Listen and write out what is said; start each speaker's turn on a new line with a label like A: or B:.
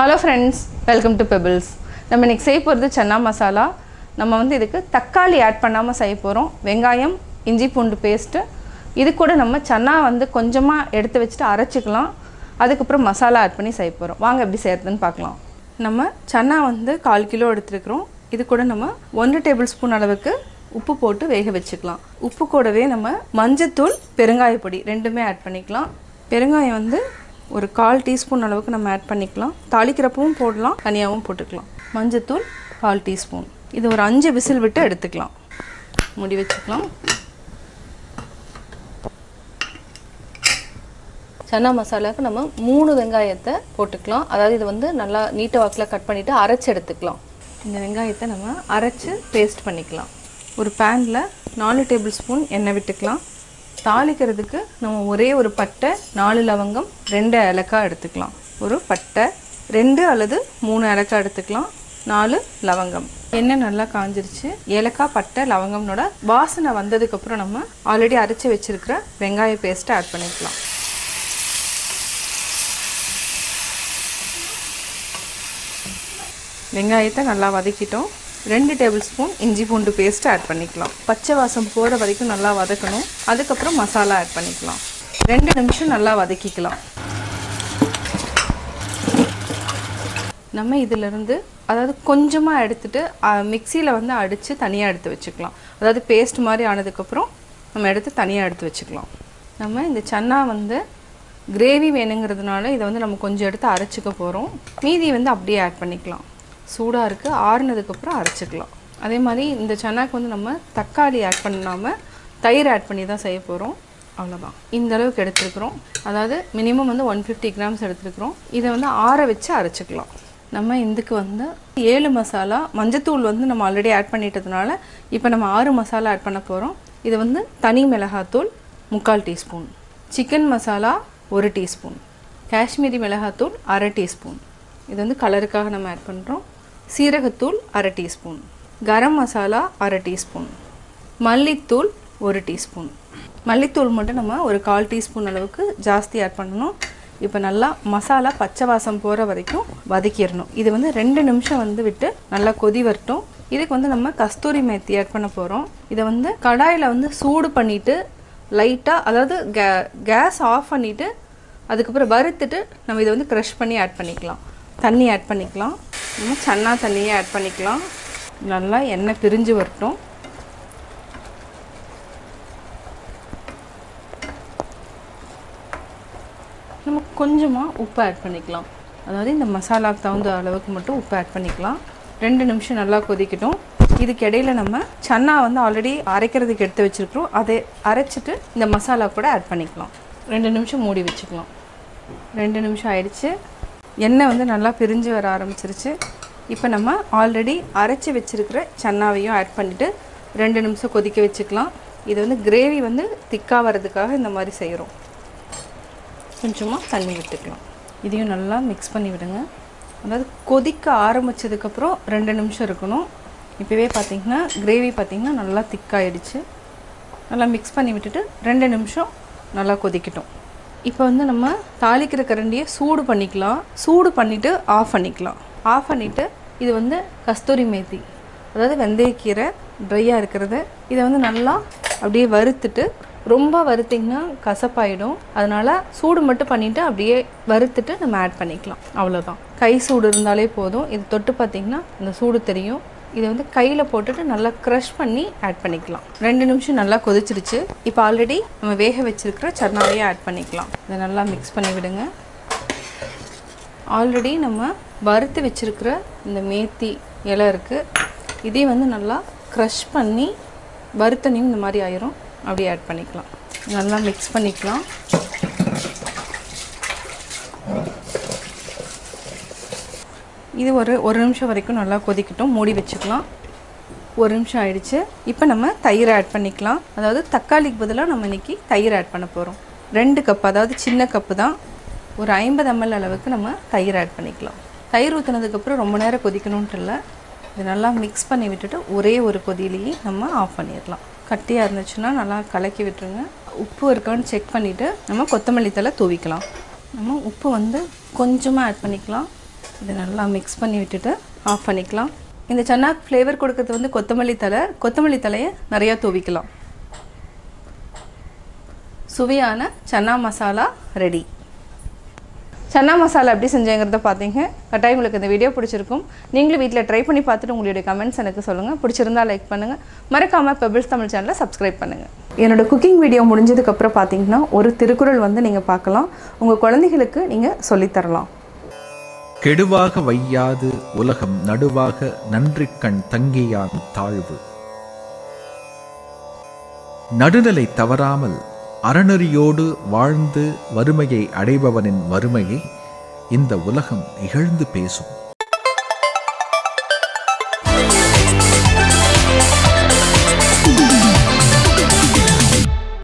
A: hello friends welcome to Pebbles நம்ம இன்னைக்கு செய்ய போகிறது சன்னா மசாலா நம்ம வந்து இதுக்கு தக்காளி ஆட் பண்ணாமல் செய்ய போகிறோம் வெங்காயம் இஞ்சி பூண்டு பேஸ்ட்டு இது கூட நம்ம சன்னா வந்து கொஞ்சமாக எடுத்து வச்சுட்டு அரைச்சிக்கலாம் அதுக்கப்புறம் மசாலா ஆட் பண்ணி செய்ய போகிறோம் வாங்க எப்படி செய்கிறதுன்னு பார்க்கலாம் நம்ம சன்னா வந்து கால் கிலோ எடுத்துருக்குறோம் இது கூட நம்ம ஒன்று டேபிள் ஸ்பூன் அளவுக்கு உப்பு போட்டு வேக வச்சுக்கலாம் உப்பு கூடவே நம்ம மஞ்சத்தூள் பெருங்காயப்பொடி ரெண்டுமே ஆட் பண்ணிக்கலாம் பெருங்காயம் வந்து ஒரு கால் டீஸ்பூன் அளவுக்கு நம்ம ஆட் பண்ணிக்கலாம் தாளிக்கிறப்பவும் போடலாம் தனியாகவும் போட்டுக்கலாம் மஞ்சத்தூள் கால் டீஸ்பூன் இது ஒரு அஞ்சு விசில் விட்டு எடுத்துக்கலாம் முடி வச்சுக்கலாம் சன்னா மசாலாவுக்கு நம்ம மூணு வெங்காயத்தை போட்டுக்கலாம் அதாவது இது வந்து நல்லா நீட்ட வாக்கில் கட் பண்ணிவிட்டு அரைச்சி எடுத்துக்கலாம் இந்த வெங்காயத்தை நம்ம அரைச்சி பேஸ்ட் பண்ணிக்கலாம் ஒரு பேனில் நாலு டேபிள் ஸ்பூன் எண்ணெய் விட்டுக்கலாம் தாளிக்கிறதுக்கு நம்ம ஒரே ஒரு பட்டை நாலு லவங்கம் ரெண்டு ஏலக்காய் எடுத்துக்கலாம் ஒரு பட்டை ரெண்டு அல்லது மூணு ஏலக்காய் எடுத்துக்கலாம் நாலு லவங்கம் எண்ணெய் நல்லா காஞ்சிருச்சு ஏலக்காய் பட்டை லவங்கம்னோட வாசனை வந்ததுக்கப்புறம் நம்ம ஆல்ரெடி அரைச்சி வச்சிருக்கிற வெங்காய பேஸ்ட்டை ஆட் பண்ணிக்கலாம் வெங்காயத்தை நல்லா வதக்கிட்டோம் ரெண்டு டேபிள் ஸ்பூன் இஞ்சி பூண்டு பேஸ்ட் ஆட் பண்ணிக்கலாம் பச்சை வாசம் போகிற வரைக்கும் நல்லா வதக்கணும் அதுக்கப்புறம் மசாலா ஆட் பண்ணிக்கலாம் ரெண்டு நிமிஷம் நல்லா வதக்கிக்கலாம் நம்ம இதிலிருந்து அதாவது கொஞ்சமாக எடுத்துட்டு மிக்சியில் வந்து அடித்து தனியாக எடுத்து வச்சுக்கலாம் அதாவது பேஸ்ட் மாதிரி ஆனதுக்கப்புறம் நம்ம எடுத்து தனியாக எடுத்து வச்சுக்கலாம் நம்ம இந்த சன்னா வந்து கிரேவி வேணுங்கிறதுனால இதை வந்து நம்ம கொஞ்சம் எடுத்து அரைச்சிக்க போகிறோம் மீதி வந்து அப்படியே ஆட் பண்ணிக்கலாம் சூடாக இருக்குது ஆறுனதுக்கப்புறம் அரைச்சிக்கலாம் அதே மாதிரி இந்த சன்னாக்கு வந்து நம்ம தக்காளி ஆட் பண்ணாமல் தயிர் ஆட் பண்ணி தான் செய்ய போகிறோம் அவ்வளோதான் இந்த அளவுக்கு எடுத்துருக்குறோம் அதாவது மினிமம் வந்து ஒன் ஃபிஃப்டி கிராம்ஸ் எடுத்துருக்குறோம் இதை வந்து ஆற வச்சு அரைச்சிக்கலாம் நம்ம இதுக்கு வந்து ஏழு மசாலா மஞ்சத்தூள் வந்து நம்ம ஆல்ரெடி ஆட் பண்ணிட்டதுனால இப்போ நம்ம ஆறு மசாலா ஆட் பண்ண போகிறோம் இது வந்து தனி மிளகாத்தூள் முக்கால் டீஸ்பூன் சிக்கன் மசாலா ஒரு டீஸ்பூன் காஷ்மீரி மிளகாத்தூள் அரை டீஸ்பூன் இது வந்து கலருக்காக நம்ம ஆட் பண்ணுறோம் சீரகத்தூள் அரை டீஸ்பூன் கரம் மசாலா அரை டீஸ்பூன் மல்லித்தூள் ஒரு டீஸ்பூன் மல்லித்தூள் மட்டும் நம்ம ஒரு கால் டீஸ்பூன் அளவுக்கு ஜாஸ்தி ஆட் பண்ணணும் இப்போ நல்லா மசாலா பச்சை வாசம் போகிற வரைக்கும் வதக்கிடணும் இது வந்து ரெண்டு நிமிஷம் வந்து விட்டு நல்லா கொதி வரட்டும் இதுக்கு வந்து நம்ம கஸ்தூரி மேத்தி ஆட் பண்ண போகிறோம் இதை வந்து கடாயில் வந்து சூடு பண்ணிவிட்டு லைட்டாக அதாவது கே கேஸ் ஆஃப் பண்ணிவிட்டு அதுக்கப்புறம் வறுத்துட்டு நம்ம இதை வந்து க்ரஷ் பண்ணி ஆட் பண்ணிக்கலாம் தண்ணி ஆட் பண்ணிக்கலாம் நம்ம சன்னா தண்ணியை ஆட் பண்ணிக்கலாம் நல்லா எண்ணெய் பிரிஞ்சு வரட்டும் நம்ம கொஞ்சமாக உப்பு ஆட் பண்ணிக்கலாம் அதாவது இந்த மசாலாவுக்கு தகுந்த அளவுக்கு மட்டும் உப்பு ஆட் பண்ணிக்கலாம் ரெண்டு நிமிஷம் நல்லா கொதிக்கட்டும் இதுக்கு இடையில நம்ம சன்னா வந்து ஆல்ரெடி அரைக்கிறதுக்கு எடுத்து வச்சுருக்கிறோம் அதை அரைச்சிட்டு இந்த மசாலா கூட ஆட் பண்ணிக்கலாம் ரெண்டு நிமிஷம் மூடி வச்சுக்கலாம் ரெண்டு நிமிஷம் ஆயிடுச்சு எண்ணெய் வந்து நல்லா பிரிஞ்சு வர ஆரம்பிச்சிருச்சு இப்போ நம்ம ஆல்ரெடி அரைச்சி வச்சுருக்கிற சன்னாவையும் ஆட் பண்ணிவிட்டு ரெண்டு நிமிஷம் கொதிக்க வச்சுக்கலாம் இது வந்து கிரேவி வந்து திக்காக வர்றதுக்காக இந்த மாதிரி செய்கிறோம் கொஞ்சமாக தண்ணி விட்டுக்கலாம் இதையும் நல்லா மிக்ஸ் பண்ணி விடுங்க அதாவது கொதிக்க ஆரம்பித்ததுக்கப்புறம் ரெண்டு நிமிஷம் இருக்கணும் இப்போவே பார்த்தீங்கன்னா கிரேவி பார்த்திங்கன்னா நல்லா திக்காயிடுச்சு நல்லா மிக்ஸ் பண்ணி விட்டுட்டு ரெண்டு நிமிஷம் நல்லா கொதிக்கட்டும் இப்போ வந்து நம்ம தாளிக்கிற கரண்டியை சூடு பண்ணிக்கலாம் சூடு பண்ணிவிட்டு ஆஃப் பண்ணிக்கலாம் ஆஃப் பண்ணிவிட்டு இது வந்து கஸ்தூரி மேத்தி அதாவது வெந்தயக்கீரை ட்ரையாக இருக்கிறது இதை வந்து நல்லா அப்படியே வறுத்துட்டு ரொம்ப வறுத்திங்கன்னா கசப்பாயிடும் அதனால் சூடு மட்டும் பண்ணிவிட்டு அப்படியே வறுத்துட்டு நம்ம ஆட் பண்ணிக்கலாம் அவ்வளோதான் கை சூடு இருந்தாலே போதும் இது தொட்டு பார்த்திங்கன்னா இந்த சூடு தெரியும் இதை வந்து கையில் போட்டுட்டு நல்லா க்ரஷ் பண்ணி ஆட் பண்ணிக்கலாம் ரெண்டு நிமிஷம் நல்லா கொதிச்சிருச்சு இப்போ ஆல்ரெடி நம்ம வேக வச்சுருக்கிற சர்னாவையும் ஆட் பண்ணிக்கலாம் இதை நல்லா மிக்ஸ் பண்ணி விடுங்க ஆல்ரெடி நம்ம வறுத்து வச்சுருக்கிற இந்த மேத்தி இலை இருக்குது இதையும் வந்து நல்லா க்ரஷ் பண்ணி வறுத்தனையும் இந்த மாதிரி ஆயிரும் அப்படியே ஆட் பண்ணிக்கலாம் நல்லா மிக்ஸ் பண்ணிக்கலாம் இது ஒரு ஒரு நிமிஷம் வரைக்கும் நல்லா கொதிக்கட்டும் மூடி வச்சுக்கலாம் ஒரு நிமிஷம் ஆயிடுச்சு இப்போ நம்ம தயிர் ஆட் பண்ணிக்கலாம் அதாவது தக்காளிக்கு பதிலாக நம்ம இன்றைக்கி தயிர் ஆட் பண்ண போகிறோம் ரெண்டு கப் அதாவது சின்ன கப்பு தான் ஒரு ஐம்பது எம்எல் அளவுக்கு நம்ம தயிர் ஆட் பண்ணிக்கலாம் தயிர் ஊற்றினதுக்கப்புறம் ரொம்ப நேரம் கொதிக்கணுன்ட்டு இல்லை இது நல்லா மிக்ஸ் பண்ணி விட்டுட்டு ஒரே ஒரு கொதியிலேயே நம்ம ஆஃப் பண்ணிடலாம் கட்டியாக இருந்துச்சுன்னா நல்லா கலக்கி விட்டுருங்க உப்பு இருக்கான்னு செக் பண்ணிவிட்டு நம்ம கொத்தமல்லி தலை தூவிக்கலாம் நம்ம உப்பு வந்து கொஞ்சமாக ஆட் பண்ணிக்கலாம் இதை நல்லா மிக்ஸ் பண்ணி விட்டுட்டு ஆஃப் பண்ணிக்கலாம் இந்த சன்னாக்கு ஃப்ளேவர் கொடுக்கறது வந்து கொத்தமல்லி தலை கொத்தமல்லி தலையை நிறையா தூவிக்கலாம் சுவையான சன்னா மசாலா ரெடி சன்னா மசாலா எப்படி செஞ்சேங்கிறத பார்த்தீங்க கட்டாயம் உங்களுக்கு இந்த வீடியோ பிடிச்சிருக்கும் நீங்களும் வீட்டில் ட்ரை பண்ணி பார்த்துட்டு உங்களுடைய கமெண்ட்ஸ் எனக்கு சொல்லுங்கள் பிடிச்சிருந்தா லைக் பண்ணுங்கள் மறக்காமல் பெபிள்ஸ் தமிழ் சேனலை சப்ஸ்கிரைப் பண்ணுங்கள் என்னோட குக்கிங் வீடியோ முடிஞ்சதுக்கப்புறம் பார்த்தீங்கன்னா ஒரு திருக்குறள் வந்து நீங்கள் பார்க்கலாம் உங்கள் குழந்தைகளுக்கு நீங்கள் சொல்லித்தரலாம்
B: கெடுவாக வையாது உலகம் நடுவாக நன்றிக்கண் தங்கியான் தாழ்வு நடுநிலை தவறாமல் அறநெறியோடு வாழ்ந்து வறுமையை அடைபவனின் வறுமையை இந்த உலகம் இகழ்ந்து பேசும்